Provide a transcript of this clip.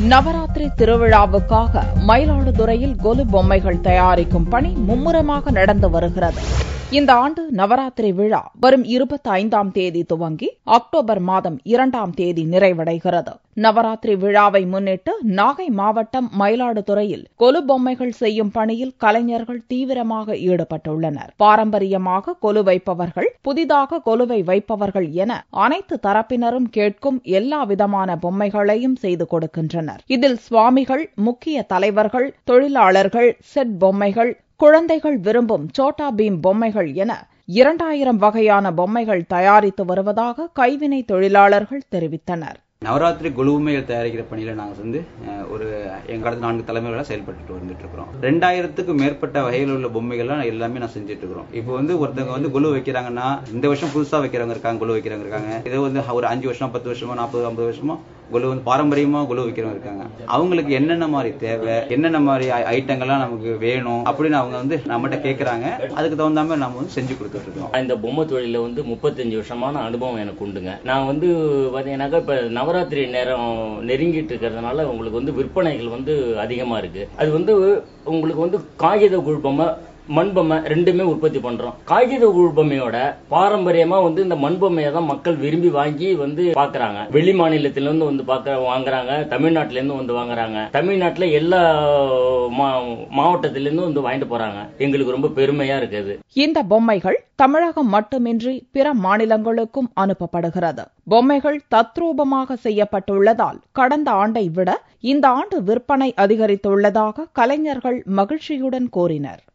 நவராத்திரி திருவிழாவுக்காக மயிலாடுதுறையில் கொலு பொம்மைகள் தயாரிக்கும் பணி மும்முரமாக நடந்து வருகிறது இந்த ஆண்டு நவராத்திரி விழா வரும் இருபத்தி ஐந்தாம் தேதி துவங்கி அக்டோபர் மாதம் இரண்டாம் தேதி நிறைவடைகிறது நவராத்திரி விழாவை முன்னிட்டு நாகை மாவட்டம் மயிலாடுதுறையில் கொலு பொம்மைகள் செய்யும் பணியில் கலைஞர்கள் தீவிரமாக ஈடுபட்டுள்ளனர் பாரம்பரியமாக கொலு வைப்பவர்கள் புதிதாக கொலுவை வைப்பவர்கள் என அனைத்து தரப்பினரும் கேட்கும் எல்லா விதமான பொம்மைகளையும் செய்து கொடுக்கின்றனர் இதில் சுவாமிகள் முக்கிய தலைவர்கள் தொழிலாளர்கள் செட் பொம்மைகள் குழந்தைகள் விரும்பும் சோட்டா பீம் பொம்மைகள் என இரண்டாயிரம் வகையான பொம்மைகள் தயாரித்து வருவதாக கைவினை தொழிலாளர்கள் தெரிவித்தனர் நவராத்திரி குழுமைகள் தயாரிக்கிற பணியில நாங்கள் வந்து அஹ், ஒரு எங்க காலத்து நான்கு தலைமுறைகளாக செயல்பட்டு வந்துட்டு இருக்கிறோம் ரெண்டாயிரத்துக்கும் மேற்பட்ட வகையில் உள்ள பொம்மைகள்லாம் எல்லாமே நான் செஞ்சுட்டு இருக்கிறோம் இப்போ வந்து ஒருத்தவங்க வந்து குழு வைக்கிறாங்கன்னா இந்த வருஷம் புதுசா வைக்கிறவங்க இருக்காங்க குழு வைக்கிறவங்க இருக்காங்க இதே வந்து ஒரு அஞ்சு வருஷம் பத்து வருஷமோ நாற்பது ஐம்பது வருஷமோ குழு வந்து பாரம்பரியமா குழு வைக்கிறவங்க இருக்காங்க அவங்களுக்கு என்னென்ன மாதிரி தேவை என்னென்ன மாதிரி ஐ- ஐட்டங்கள்லாம் நமக்கு வேணும் அப்படின்னு அவங்க வந்து நம்மகிட்ட கேட்கறாங்க அதுக்கு தகுந்த மாதிரி நம்ம வந்து செஞ்சு கொடுத்துட்டு இருக்கோம் இந்த பொம்மை தொழில வந்து முப்பத்தஞ்சு வருஷமான அனுபவம் எனக்கு உண்டுங்க நான் வந்து பாத்தீங்கன்னாக்கா இப்ப நவராத்திரி நேரம் நெருங்கிட்டு இருக்கிறதுனால உங்களுக்கு வந்து விற்பனைகள் வந்து அதிகமா இருக்கு அது வந்து உங்களுக்கு வந்து காகித குழ் பொம்மை மண் பொம்மை ரெண்டுமே உற்பத்தி பண்றோம் காகித குழ் பொம்மையோட பாரம்பரியமா வந்து இந்த மண் பொம்மையை தான் மக்கள் விரும்பி வாங்கி வந்து பாக்குறாங்க வெளி மாநிலத்தில இருந்து வந்து பாக்க வாங்குறாங்க தமிழ்நாட்டுல இருந்து வந்து வாங்குறாங்க தமிழ்நாட்டுல எல்லா மா- மாவட்டத்தில இருந்து வந்து வாங்கிட்டு போறாங்க எங்களுக்கு ரொம்ப பெருமையா இருக்குது இந்த பொம்மைகள் தமிழகம் மட்டுமின்றி பிற மாநிலங்களுக்கும் அனுப்பப்படுகிறது பொம்மைகள் தத்ரூபமாக செய்யப்பட்டுள்ளதால் கடந்த ஆண்டை விட இந்த ஆண்டு விற்பனை அதிகரித்துள்ளதாக கலைஞர்கள் மகிழ்ச்சியுடன் கூறினர்